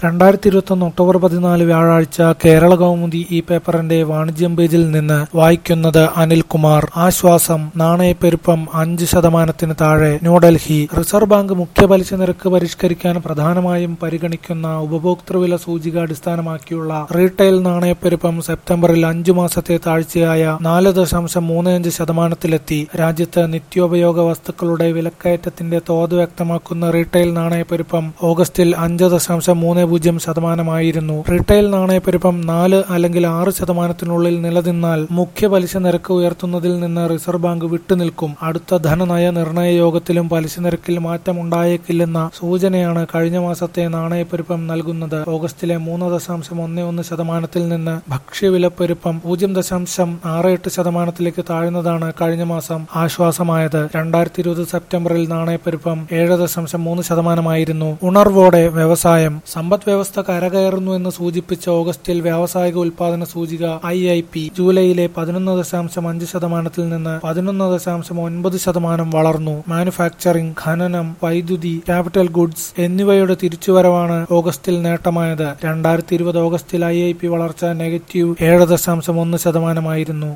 രണ്ടായിരത്തി ഇരുപത്തൊന്ന് ഒക്ടോബർ പതിനാല് വ്യാഴാഴ്ച കേരള കൗമുദി ഈ പേപ്പറിന്റെ വാണിജ്യം പേജിൽ നിന്ന് വായിക്കുന്നത് അനിൽകുമാർ ആശ്വാസം നാണയപ്പെരുപ്പം അഞ്ച് ശതമാനത്തിന് താഴെ ന്യൂഡൽഹി റിസർവ് ബാങ്ക് മുഖ്യ പലിശ നിരക്ക് പരിഷ്കരിക്കാൻ പ്രധാനമായും പരിഗണിക്കുന്ന ഉപഭോക്തൃവില സൂചിക അടിസ്ഥാനമാക്കിയുള്ള റീറ്റെയിൽ നാണയപ്പെരുപ്പം സെപ്റ്റംബറിൽ അഞ്ചു മാസത്തെ താഴ്ചയായ നാല് ദശാംശം മൂന്ന് അഞ്ച് ശതമാനത്തിലെത്തി രാജ്യത്ത് നിത്യോപയോഗ വസ്തുക്കളുടെ വിലക്കയറ്റത്തിന്റെ തോത് വ്യക്തമാക്കുന്ന റീറ്റെയിൽ നാണയപ്പെരുപ്പം ഓഗസ്റ്റിൽ അഞ്ച് ദശാംശം മൂന്ന് പൂജ്യം ശതമാനമായിരുന്നു റീറ്റെയിൽ നാണയപ്പെരുപ്പം നാല് അല്ലെങ്കിൽ ആറ് ശതമാനത്തിനുള്ളിൽ നിലനിന്നാൽ മുഖ്യ പലിശ നിരക്ക് ഉയർത്തുന്നതിൽ നിന്ന് റിസർവ് ബാങ്ക് വിട്ടുനിൽക്കും അടുത്ത ധനനയ നിർണയ യോഗത്തിലും പലിശ നിരക്കിൽ മാറ്റമുണ്ടായേക്കില്ലെന്ന സൂചനയാണ് കഴിഞ്ഞ മാസത്തെ നാണയപ്പെരുപ്പം നൽകുന്നത് ഓഗസ്റ്റിലെ മൂന്ന് ദശാംശം ഒന്ന് ഒന്ന് ശതമാനത്തിൽ നിന്ന് ഭക്ഷ്യവിലപ്പെരുപ്പം പൂജ്യം ദശാംശം ആറ് എട്ട് ശതമാനത്തിലേക്ക് താഴ്ന്നതാണ് കഴിഞ്ഞ മാസം ആശ്വാസമായത് രണ്ടായിരത്തി ഇരുപത് സെപ്റ്റംബറിൽ നാണയപ്പെരുപ്പം ഏഴ് ദശാംശം മൂന്ന് ശതമാനമായിരുന്നു ഉണർവോടെ വ്യവസായം സമ്പദ് വ്യവസ്ഥ കരകയറുന്നു എന്ന് സൂചിപ്പിച്ച ഓഗസ്റ്റിൽ വ്യാവസായിക ഉൽപാദന സൂചിക ഐ ഐ പി ജൂലൈയിലെ പതിനൊന്ന് ദശാംശം അഞ്ച് ശതമാനത്തിൽ നിന്ന് പതിനൊന്ന് ദശാംശം ഒൻപത് ശതമാനം വളർന്നു മാനുഫാക്ചറിംഗ് ഖനനം വൈദ്യുതി ക്യാപിറ്റൽ ഗുഡ്സ് എന്നിവയുടെ തിരിച്ചുവരവാണ് ഓഗസ്റ്റിൽ നേട്ടമായത് രണ്ടായിരത്തി ഇരുപത് ഓഗസ്റ്റിൽ ഐ ഐ പി വളർച്ച നെഗറ്റീവ് ഏഴ് ദശാംശം ഒന്ന് ശതമാനമായിരുന്നു